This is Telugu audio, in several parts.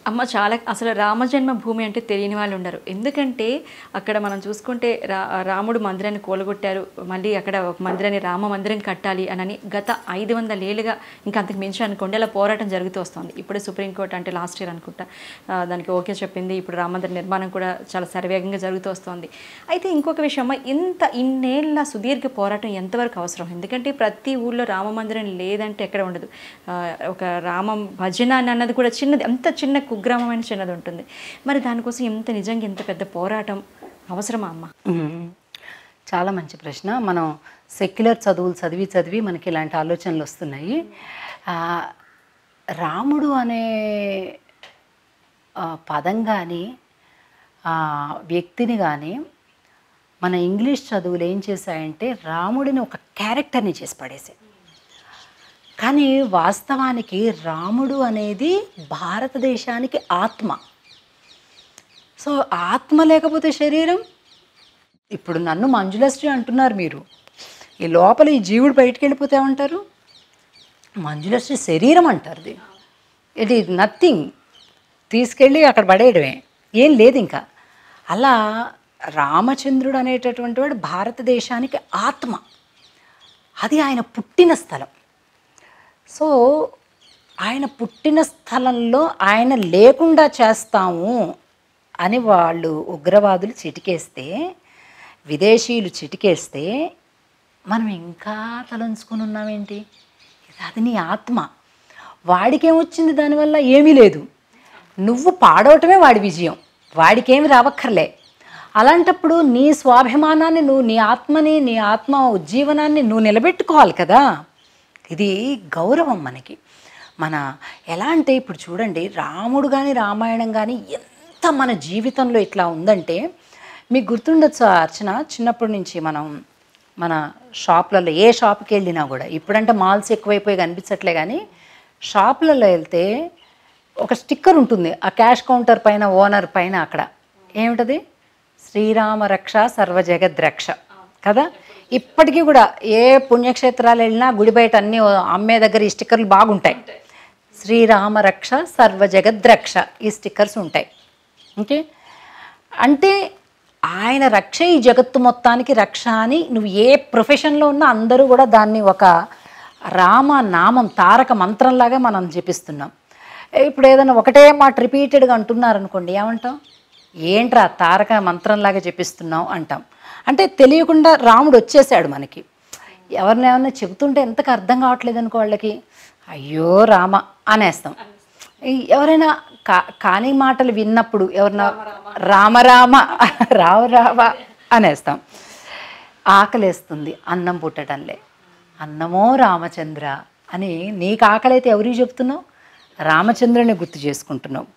అమ్మ చాలా అసలు రామజన్మ భూమి అంటే తెలియని వాళ్ళు ఉండరు ఎందుకంటే అక్కడ మనం చూసుకుంటే రా రాముడు మందిరాన్ని కూలగొట్టారు మళ్ళీ అక్కడ ఒక మందిరాన్ని రామ మందిరం కట్టాలి అని గత ఐదు వందల ఏళ్ళుగా ఇంకా అంతకు మించి అనుకోండి అలా పోరాటం జరుగుతూ వస్తుంది ఇప్పుడు సుప్రీంకోర్టు అంటే లాస్ట్ ఇయర్ అనుకుంటా ఆ, దానికి ఓకే చెప్పింది ఇప్పుడు రామ మందిర నిర్మాణం కూడా చాలా శరవేగంగా జరుగుతూ వస్తుంది అయితే ఇంకొక విషయం అమ్మ ఇంత ఇన్నేళ్ల సుదీర్ఘ పోరాటం ఎంతవరకు అవసరం ఎందుకంటే ప్రతి ఊళ్ళో రామ మందిరం లేదంటే ఎక్కడ ఉండదు ఆ, ఒక రామం భజన అని అన్నది కూడా చిన్నది అంత చిన్న కుగ్రామమైన చిన్నది ఉంటుంది మరి దానికోసం ఎంత నిజంగా ఎంత పెద్ద పోరాటం అవసరమా అమ్మ మ్మ్. చాలా మంచి ప్రశ్న మనం సెక్యులర్ చదువులు చదివి చదివి మనకి ఇలాంటి ఆలోచనలు వస్తున్నాయి ఆ, రాముడు అనే ఆ, పదం కానీ వ్యక్తిని కానీ మన ఇంగ్లీష్ చదువులు ఏం చేశాయంటే రాముడిని ఒక క్యారెక్టర్ని చేసి పడేసాయి కానీ వాస్తవానికి రాముడు అనేది భారతదేశానికి ఆత్మ సో ఆత్మ లేకపోతే శరీరం ఇప్పుడు నన్ను మంజులశ్రీ అంటున్నారు మీరు ఈ లోపల ఈ జీవుడు బయటికి వెళ్ళిపోతే ఏమంటారు మంజులశ్రీ శరీరం అంటారు ఇది ఇట్ ఈజ్ నథింగ్ తీసుకెళ్ళి అక్కడ పడేయడమే ఏం లేదు ఇంకా అలా రామచంద్రుడు అనేటటువంటి వాడు భారతదేశానికి ఆత్మ అది ఆయన పుట్టిన స్థలం సో ఆయన పుట్టిన స్థలంలో ఆయన లేకుండా చేస్తాము అని వాళ్ళు ఉగ్రవాదులు చిటికేస్తే విదేశీయులు చిటికేస్తే మనం ఇంకా తలంచుకుని ఉన్నామేంటి ఇది అది నీ ఆత్మ వాడికేమొచ్చింది దానివల్ల ఏమీ లేదు నువ్వు పాడవటమే వాడి విజయం వాడికేమి రావక్కర్లే అలాంటప్పుడు నీ స్వాభిమానాన్ని నువ్వు నీ ఆత్మని నీ ఆత్మ ఉజ్జీవనాన్ని నువ్వు నిలబెట్టుకోవాలి కదా ఇది గౌరవం మనకి మన ఎలా అంటే ఇప్పుడు చూడండి రాముడు కానీ రామాయణం కానీ ఎంత మన జీవితంలో ఇట్లా ఉందంటే మీకు గుర్తుండొచ్చు అర్చన చిన్నప్పటి నుంచి మనం మన షాప్లలో ఏ షాప్కి వెళ్ళినా కూడా ఇప్పుడంటే మాల్స్ ఎక్కువైపోయి కనిపించట్లే కానీ షాపులలో వెళ్తే ఒక స్టిక్కర్ ఉంటుంది ఆ క్యాష్ కౌంటర్ పైన ఓనర్ పైన అక్కడ ఏమిటది శ్రీరామ రక్ష సర్వ జగద్రక్ష కదా ఇప్పటికీ కూడా ఏ పుణ్యక్షేత్రాలు వెళ్ళినా గుడి బయట అన్ని అమ్మే దగ్గర ఈ స్టిక్కర్లు బాగుంటాయి శ్రీరామ రక్ష సర్వ జగద్రక్ష ఈ స్టిక్కర్స్ ఉంటాయి ఓకే అంటే ఆయన రక్ష ఈ జగత్తు మొత్తానికి రక్ష అని నువ్వు ఏ ప్రొఫెషన్లో ఉన్నా అందరూ కూడా దాన్ని ఒక రామ నామం తారక మంత్రంలాగా మనం జపిస్తున్నాం ఇప్పుడు ఏదైనా ఒకటే మాట రిపీటెడ్గా అంటున్నారు అనుకోండి ఏమంటాం ఏంట్రా తారక మంత్రంలాగా జపిస్తున్నాం అంటాం అంటే తెలియకుండా రాముడు వచ్చేసాడు మనకి ఎవరిని ఏమన్నా చెబుతుంటే ఎంతకు అర్థం కావట్లేదు అనుకో వాళ్ళకి అయ్యో రామ అనేస్తాం ఈ- ఎవరైనా కా కాని మాటలు విన్నప్పుడు ఎవరన్నా రామరామ రామ రామ అనేస్తాం ఆకలేస్తుంది అన్నం పుట్టడంలే అన్నమో రామచంద్ర అని నీకు ఆకలి అయితే ఎవరికి చెప్తున్నావు రామచంద్రుని గుర్తు చేసుకుంటున్నావు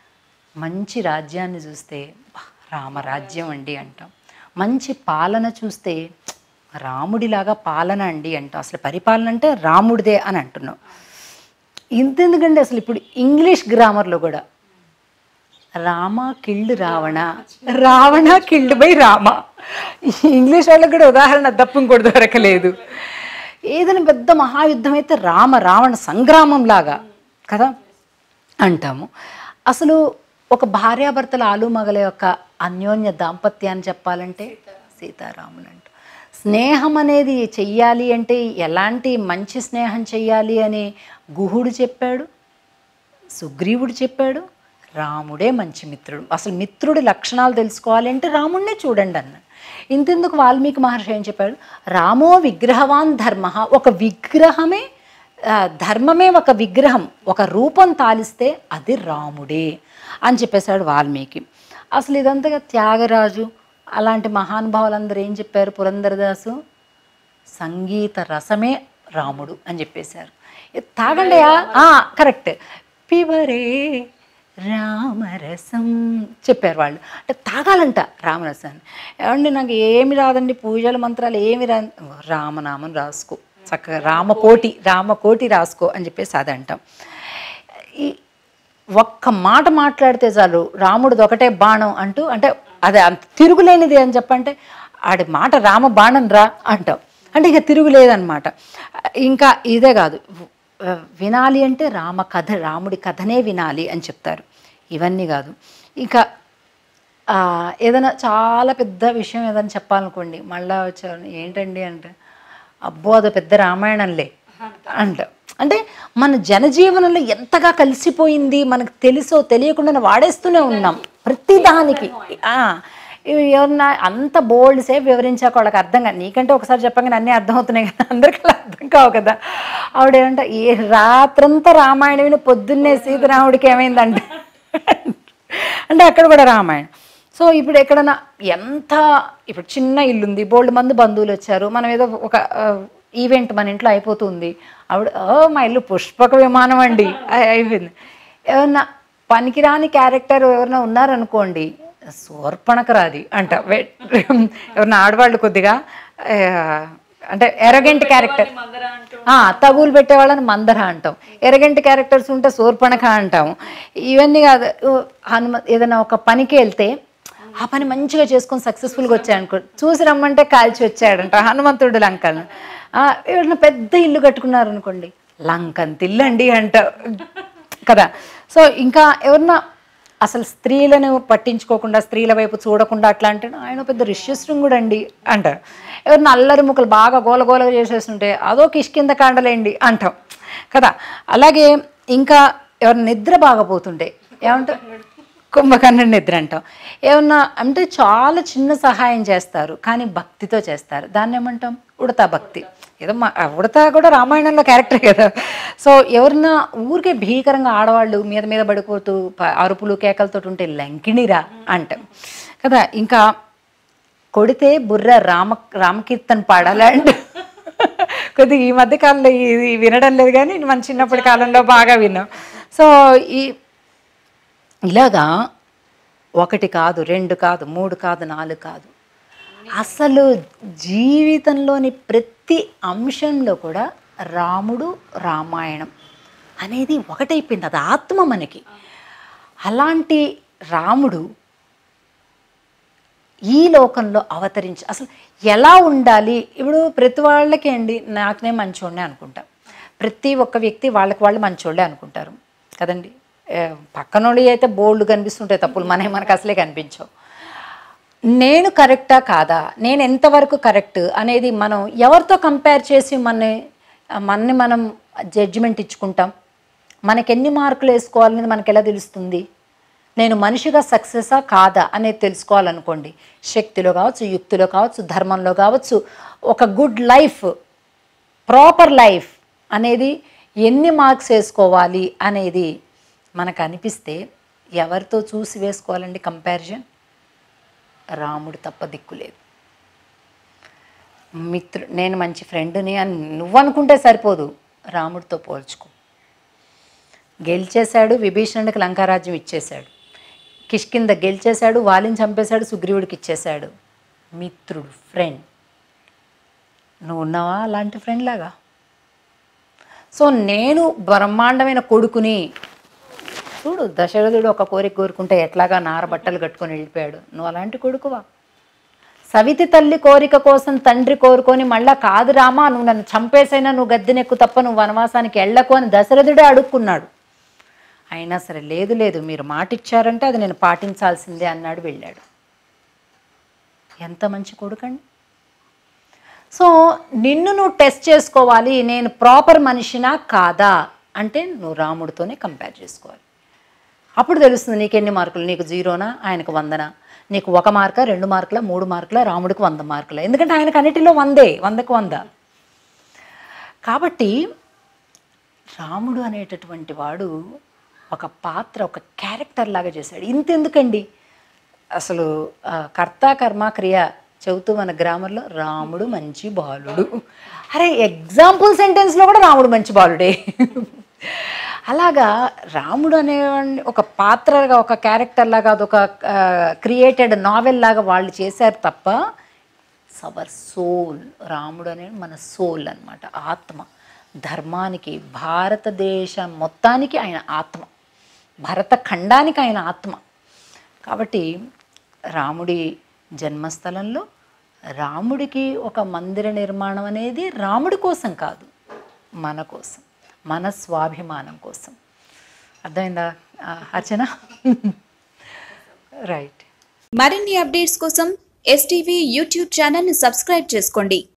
మంచి రాజ్యాన్ని చూస్తే "బా, రామరాజ్యం అండి అంటాం మంచి పాలన చూస్తే రాముడిలాగా పాలన అండి అంటాం అసలు పరిపాలన అంటే రాముడిదే అని అంటున్నాం ఇంతెందుకంటే అసలు ఇప్పుడు ఇంగ్లీష్ గ్రామర్లో కూడా Rama killed Ravana Ravana killed by Rama English వాళ్ళకి కూడా ఉదాహరణ తప్ప ఇంకోటి దొరకలేదు ఏదైనా పెద్ద మహాయుద్ధం అయితే రామ రావణ సంగ్రామం లాగా కదా అంటాము అసలు ఒక భార్యాభర్తల ఆలుమగల యొక్క అన్యోన్య దాంపత్యాన్ని చెప్పాలంటే సీతారాములు అంట స్నేహం అనేది చెయ్యాలి అంటే ఎలాంటి మంచి స్నేహం చెయ్యాలి అని గుహుడు చెప్పాడు సుగ్రీవుడు చెప్పాడు రాముడే మంచి మిత్రుడు అసలు మిత్రుడి లక్షణాలు తెలుసుకోవాలి అంటే రాముడినే చూడండి అన్న ఇంతెందుకు వాల్మీకి మహర్షి ఏం చెప్పాడు రామో విగ్రహవాన్ ధర్మ ఒక విగ్రహమే ఆ, ధర్మమే ఒక విగ్రహం ఒక రూపం తాలిస్తే అది రాముడే అని చెప్పేశాడు వాల్మీకి అసలు ఇదంతగా త్యాగరాజు అలాంటి మహానుభావులందరూ ఏం చెప్పారు పురంధరదాసు సంగీత రసమే రాముడు అని చెప్పేశారు ఇది తాగండియా కరెక్ట్ పివరే రామరసం చెప్పారు వాళ్ళు అంటే తాగాలంట రామరసాన్ని ఏమండి నాకు ఏమి రాదండి పూజల మంత్రాలు ఏమి రా రామనామం రాసుకో చక్కగా రామకోటి రామకోటి రాసుకో అని చెప్పేసి అది అంటాం ఈ ఒక్క మాట మాట్లాడితే చాలు రాముడిది ఒకటే బాణం అంటూ అంటే అది అంత తిరుగులేనిది అని చెప్పంటే ఆడి మాట రామ బాణం రా అంటాం అంటే ఇక తిరుగులేదన్నమాట ఇంకా ఇదే కాదు వినాలి అంటే రామ కథ రాముడి కథనే వినాలి అని చెప్తారు ఇవన్నీ కాదు ఇంకా ఆ, ఏదైనా చాలా పెద్ద విషయం ఏదైనా చెప్పాలనుకోండి మళ్ళా వచ్చారు ఏంటండి అంటే అబ్బో అదో పెద్ద రామాయణంలే అంట అంటే మన జనజీవనంలో ఎంతగా కలిసిపోయింది మనకు తెలుసో తెలియకుండా వాడేస్తూనే ఉన్నాం ప్రతి దానికి ఆ, ఇవి ఎవరన్నా అంత బోల్డ్ సేపు వివరించాక వాళ్ళకి అర్థం కాదు నీకంటే ఒకసారి చెప్పగానే అన్నీ అర్థమవుతున్నాయి కదా అందరికీ అలా అర్థం కావు కదా ఆవిడేమంట ఏ రాత్రంతా రామాయణం విని పొద్దున్నే సీతారాముడికి ఏమైందంటే అంటే అక్కడ కూడా రామాయణం సో ఇప్పుడు ఎక్కడన్నా ఎంత ఇప్పుడు చిన్న ఇల్లు ఉంది బోల్డ్ మంది బంధువులు వచ్చారు మనం ఏదో ఒక ఈవెంట్ మన ఇంట్లో అయిపోతుంది ఆవిడ "ఓ, మా ఇల్లు పుష్పక విమానం అండి అయి- అయిపోయింది ఏమన్నా పనికిరాని క్యారెక్టర్ ఎవరైనా ఉన్నారనుకోండి శూర్పణక రాది అంట వె- ఎవరన్నా ఆడవాళ్ళు కొద్దిగా ఆ, అంటే ఎరగెంట్ క్యారెక్టర్ ఆ, తగులు పెట్టే వాళ్ళని మందర అంటాం ఎరగంటి క్యారెక్టర్స్ ఉంటే శూర్పణఖ అంటాం ఇవన్నీ కాదు ఉ, హనుమ ఏదైనా ఒక పనికి వెళ్తే ఆ పని మంచిగా చేసుకొని సక్సెస్ఫుల్గా వచ్చాయనుకో చూసి రమ్మంటే కాల్చి వచ్చాడంట హనుమంతుడు లంకను ఆ, ఎవరైనా పెద్ద ఇల్లు కట్టుకున్నారు అనుకోండి లంకంత ఇల్లు అండి అంట కదా సో ఇంకా ఎవరన్నా అసలు స్త్రీలను పట్టించుకోకుండా స్త్రీల వైపు చూడకుండా అట్లా అంటే ఆయన పెద్ద ఋష్యశృంగుడు అండి అంటారు ఎవరిని అల్లరి ముక్కలు బాగా గోలగోలగా చేసేస్తుంటే అదో కిష్కింద కాండలేండి అంటాం కదా అలాగే ఇంకా ఎవరిని నిద్ర బాగా పోతుంటే ఏమంటారు కుంభకర్ణుడి నిద్ర అంటాం ఏమన్నా అంటే చాలా చిన్న సహాయం చేస్తారు కానీ భక్తితో చేస్తారు దాన్ని ఏమంటాం ఉడతా భక్తి ఏదో మా ఆ ఉడతా కూడా రామాయణంలో క్యారెక్టర్ కదా సో ఎవరన్నా ఊరికే భీకరంగా ఆడవాళ్ళు మీద మీద పడిపోతూ ప- అరుపులు కేకలతో ఉంటే లంకిణిరా అంటాం కదా ఇంకా కొడితే బుర్ర రామ రామకీర్తన్ పాడాలి అంటే కొద్దిగా ఈ మధ్య కాలంలో ఇది వినడం లేదు కానీ మన చిన్నప్పటి కాలంలో బాగా విన్నాం సో ఈ ఇలాగా ఒకటి కాదు రెండు కాదు మూడు కాదు నాలుగు కాదు అసలు జీవితంలోని ప్రతి అంశంలో కూడా రాముడు రామాయణం అనేది ఒకటైపోయింది అది ఆత్మ మనకి అలాంటి రాముడు ఈ లోకంలో అవతరించి అసలు ఎలా ఉండాలి ఇప్పుడు ప్రతి వాళ్ళకి అండి నాకునే మంచోడే అనుకుంటా ప్రతి ఒక్క వ్యక్తి వాళ్ళకి వాళ్ళు మంచోళ్ళే అనుకుంటారు కదండి ఏ, పక్కనోళ్ళు అయితే బోల్డ్ కనిపిస్తుంటాయి తప్పులు మనకి మనకు అసలే కనిపించవు నేను కరెక్టా కాదా నేను ఎంతవరకు కరెక్ట్ అనేది మనం ఎవరితో కంపేర్ చేసి మన మనని మనం జడ్జిమెంట్ ఇచ్చుకుంటాం మనకి ఎన్ని మార్కులు వేసుకోవాలనేది మనకి ఎలా తెలుస్తుంది నేను మనిషిగా సక్సెసా కాదా అనేది తెలుసుకోవాలనుకోండి శక్తిలో కావచ్చు యుక్తిలో కావచ్చు ధర్మంలో కావచ్చు ఒక గుడ్ లైఫ్ ప్రాపర్ లైఫ్ అనేది ఎన్ని మార్క్స్ వేసుకోవాలి అనేది మనకు అనిపిస్తే ఎవరితో చూసి వేసుకోవాలండి కంపారిజన్ రాముడు తప్ప దిక్కు లేదు మిత్రు నేను మంచి ఫ్రెండ్ని అని నువ్వు అనుకుంటే సరిపోదు రాముడితో పోల్చుకో గెలిచేశాడు విభీషణుడికి లంకారాజ్యం ఇచ్చేశాడు కిష్కింద గెలిచేశాడు వాలిని చంపేశాడు సుగ్రీవుడికి ఇచ్చేశాడు మిత్రుడు ఫ్రెండ్ నువ్వు ఉన్నావా అలాంటి ఫ్రెండ్ లాగా సో నేను బ్రహ్మాండమైన కొడుకుని చూడు దశరథుడు ఒక కోరిక కోరుకుంటే ఎట్లాగా నార బట్టలు కట్టుకొని వెళ్ళిపోయాడు నువ్వు అలాంటి కొడుకువా సవితి తల్లి కోరిక కోసం తండ్రి కోరుకొని మళ్ళా కాదు రామా నువ్వు నన్ను చంపేసైనా నువ్వు గద్దెనెక్కు తప్ప నువ్వు వనవాసానికి వెళ్ళకు అని దశరథుడే అడుక్కున్నాడు అయినా సరే లేదు లేదు మీరు మాట ఇచ్చారంటే అది నేను పాటించాల్సిందే అన్నాడు వెళ్ళాడు ఎంత మంచి కొడుకండి సో నిన్ను నువ్వు టెస్ట్ చేసుకోవాలి నేను ప్రాపర్ మనిషినా కాదా అంటే నువ్వు రాముడితోనే కంపేర్ చేసుకోవాలి అప్పుడు తెలుస్తుంది నీకు ఎన్ని మార్కులు నీకు జీరోనా ఆయనకు వందనా నీకు ఒక మార్కా రెండు మార్కుల మూడు మార్కుల రాముడికి వంద మార్కుల ఎందుకంటే ఆయనకు అన్నిటిలో వందే వందకు వంద కాబట్టి రాముడు అనేటటువంటి వాడు ఒక పాత్ర ఒక క్యారెక్టర్ లాగా చేశాడు ఇంతెందుకండి అసలు ఆ, కర్త కర్మ క్రియ చెబుతూ మన గ్రామంలో రాముడు మంచి బాలుడు అరే ఎగ్జాంపుల్ సెంటెన్స్లో కూడా రాముడు మంచి బాలుడే అలాగా రాముడు అనేవాడిని ఒక పాత్రగా ఒక క్యారెక్టర్ లాగా అదొక క్రియేటెడ్ నావెల్ లాగా వాళ్ళు చేశారు తప్ప సవర్ సోల్ రాముడు అనే మన సోల్ అన్నమాట ఆత్మ ధర్మానికి భారతదేశం మొత్తానికి ఆయన ఆత్మ భరత ఖండానికి ఆయన ఆత్మ కాబట్టి రాముడి జన్మస్థలంలో రాముడికి ఒక మందిర నిర్మాణం అనేది రాముడి కోసం కాదు మన కోసం మన స్వాభిమానం కోసం అర్థమైందా అర్చన రైట్ మరిన్ని అప్డేట్స్ కోసం ఎస్టీవీ యూట్యూబ్ ఛానల్ని సబ్స్క్రైబ్ చేసుకోండి